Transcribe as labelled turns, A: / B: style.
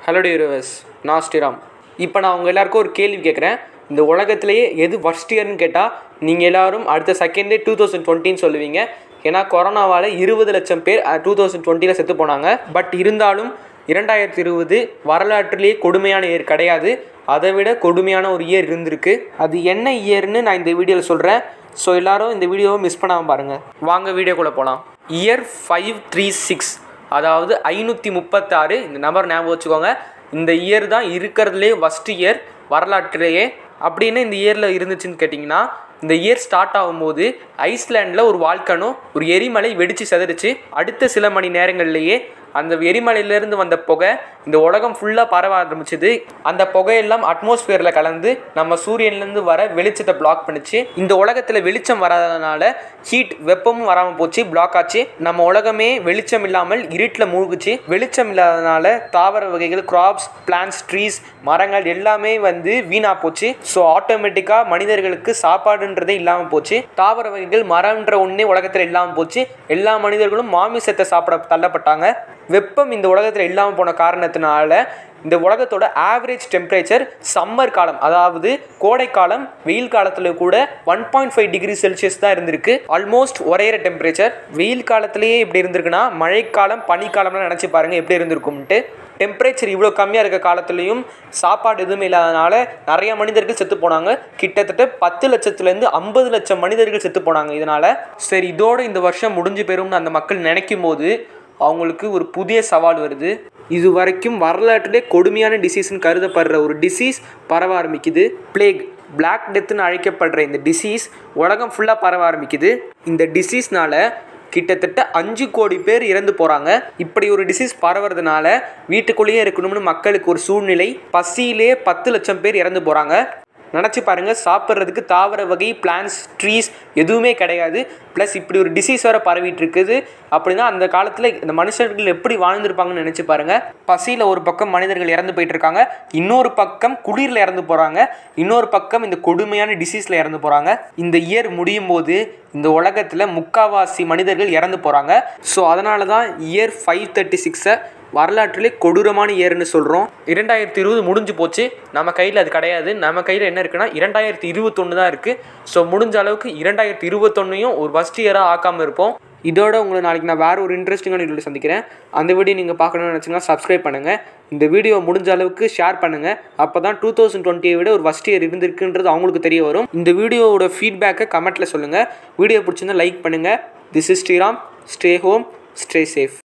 A: hello டியூரவர்ஸ் நான் ஸ்ரீராம் இப்போ நான் உங்கள் எல்லாருக்கும் ஒரு கேள்வி கேட்குறேன் இந்த உலகத்திலேயே எது worst இயர்னு கேட்டால் நீங்கள் எல்லாரும் அடுத்த செகண்டே டூ தௌசண்ட் டுவெண்ட்டின்னு சொல்லுவீங்க ஏன்னா கொரோனாவால் இருபது லட்சம் பேர் டூ தௌசண்ட் டுவெண்ட்டியில் செத்து போனாங்க பட் இருந்தாலும் இரண்டாயிரத்தி இருபது வரலாற்றிலேயே கொடுமையான இயர் கிடையாது அதை விட கொடுமையான ஒரு இயர் இருந்திருக்கு அது என்ன இயர்னு நான் இந்த வீடியோவில் சொல்கிறேன் ஸோ எல்லாரும் இந்த வீடியோவை மிஸ் பண்ணாமல் பாருங்கள் வாங்க வீடியோக்குள்ளே போகலாம் இயர் ஃபைவ் த்ரீ சிக்ஸ் அதாவது ஐநூற்றி முப்பத்தாறு இந்த நம்பர் ஞாபகம் வச்சுக்கோங்க இந்த இயர் தான் இருக்கிறதுலே ஃபஸ்ட் இயர் வரலாற்றிலேயே அப்படின்னு இந்த இயரில் இருந்துச்சுன்னு கேட்டிங்கன்னா இந்த இயர் ஸ்டார்ட் ஆகும்போது ஐஸ்லாண்டில் ஒரு வால்கனோ ஒரு எரிமலை வெடித்து செதறிச்சு அடுத்த சில மணி நேரங்கள்லேயே அந்த எரிமலையிலேருந்து வந்த புகை இந்த உலகம் ஃபுல்லாக பரவ ஆரம்பிச்சுது அந்த புகையெல்லாம் அட்மாஸ்பியரில் கலந்து நம்ம சூரியன்லேருந்து வர வெளிச்சத்தை பிளாக் பண்ணுச்சு இந்த உலகத்தில் வெளிச்சம் வராதனால ஹீட் வெப்பமும் வராமல் போச்சு பிளாக் ஆச்சு நம்ம உலகமே வெளிச்சம் இல்லாமல் இருட்டில் மூழ்குச்சு வெளிச்சம் இல்லாதனால தாவர வகைகள் கிராப்ஸ் பிளான்ஸ் ட்ரீஸ் மரங்கள் எல்லாமே வந்து வீணாக போச்சு ஸோ ஆட்டோமேட்டிக்காக மனிதர்களுக்கு சாப்பாடுன்றதே இல்லாமல் போச்சு தாவர வகைகள் மரம்ன்ற ஒன்றே உலகத்தில் இல்லாமல் போச்சு எல்லா மனிதர்களும் மாமிசத்தை சாப்பிட தள்ளப்பட்டாங்க வெப்பம் இந்த உலகத்தில் இல்லாமல் போன காரணத்தினால இந்த உலகத்தோட ஆவரேஜ் டெம்பரேச்சர் சம்மர் காலம் அதாவது கோடை காலம் வெயில் காலத்தில் கூட one point five degree Celsius தான் இருந்திருக்கு ஆல்மோஸ்ட் ஒரே டெம்பரேச்சர் வெயில் காலத்திலேயே இப்படி இருந்திருக்குன்னா மழைக்காலம் பனிக்காலம்லாம் நினச்சி பாருங்கள் எப்படி இருந்திருக்கும்ட்டு டெம்பரேச்சர் இவ்வளோ கம்மியாக இருக்க காலத்துலேயும் சாப்பாடு எதுவுமே இல்லாதனால நிறைய மனிதர்கள் செத்து போனாங்க கிட்டத்தட்ட பத்து லட்சத்துலேருந்து ஐம்பது லட்சம் மனிதர்கள் செத்து போனாங்க இதனால் சரி இதோட இந்த வருஷம் முடிஞ்சு போயிரும்னு அந்த மக்கள் நினைக்கும் போது அவங்களுக்கு ஒரு புதிய சவால் வருது இது வரைக்கும் வரலாற்றிலே கொடுமையான டிசீஸ்னு கருதப்படுற ஒரு டிசீஸ் பரவ ஆரம்பிக்குது பிளேக் பிளாக் டெத்துன்னு அழைக்கப்படுற இந்த டிசீஸ் உலகம் ஃபுல்லாக பரவ ஆரம்பிக்குது இந்த டிசீஸ்னால கிட்டத்தட்ட அஞ்சு கோடி பேர் இறந்து போகிறாங்க இப்படி ஒரு டிசீஸ் பரவுறதுனால வீட்டுக்குள்ளேயே இருக்கணும்னு மக்களுக்கு ஒரு சூழ்நிலை பசியிலே பத்து லட்சம் பேர் இறந்து போகிறாங்க நினச்சி பாருங்கள் சாப்பிட்றதுக்கு தாவர வகை பிளான்ஸ் ட்ரீஸ் எதுவுமே கிடையாது ப்ளஸ் இப்படி ஒரு டிசீஸ் வேறு பரவிட்டு இருக்குது அப்படின்னா அந்த காலத்தில் இந்த மனுஷர்கள் எப்படி வாழ்ந்திருப்பாங்கன்னு நினச்சி பாருங்கள் பசியில் ஒரு பக்கம் மனிதர்கள் இறந்து போயிட்டு இருக்காங்க இன்னொரு பக்கம் குளிரில் இறந்து போகிறாங்க இன்னொரு பக்கம் இந்த கொடுமையான டிசீஸில் இறந்து போகிறாங்க இந்த இயர் முடியும் போது இந்த உலகத்தில் முக்காவாசி மனிதர்கள் இறந்து போகிறாங்க ஸோ அதனால தான் இயர் ஃபைவ் தேர்ட்டி சிக்ஸை வரலாற்றிலே கொடூரமான இயர்னு சொல்கிறோம் இரண்டாயிரத்தி இருபது முடிஞ்சு போச்சு நம்ம கையில் அது கிடையாது நம்ம கையில் என்ன இருக்குன்னா இரண்டாயிரத்தி இருபத்தொன்று தான் இருக்குது ஸோ முடிஞ்ச அளவுக்கு இரண்டாயிரத்தி இருபத்தொன்னையும் ஒரு ஃபஸ்ட் இயராக ஆக்காமல் இருப்போம் இதோட உங்களை நாளைக்கு நான் வேறு ஒரு இன்ட்ரெஸ்டிங்கான வீடியோ சந்திக்கிறேன் அந்த வீடியோ நீங்கள் பார்க்கணும்னு நினச்சிங்கன்னா சப்ஸ்கிரைப் பண்ணுங்கள் இந்த வீடியோ முடிஞ்ச அளவுக்கு ஷேர் பண்ணுங்கள் அப்போ தான் டூ தௌசண்ட் டுவெண்ட்டியை விட ஒரு ஃபஸ்ட் இயர் இருந்திருக்குன்றது அவங்களுக்கு தெரிய வரும் இந்த வீடியோவோட ஃபீட்பேக்கை கமெண்ட்டில் சொல்லுங்கள் வீடியோ பிடிச்சிருந்தா லைக் பண்ணுங்கள் this is Sriram stay home stay safe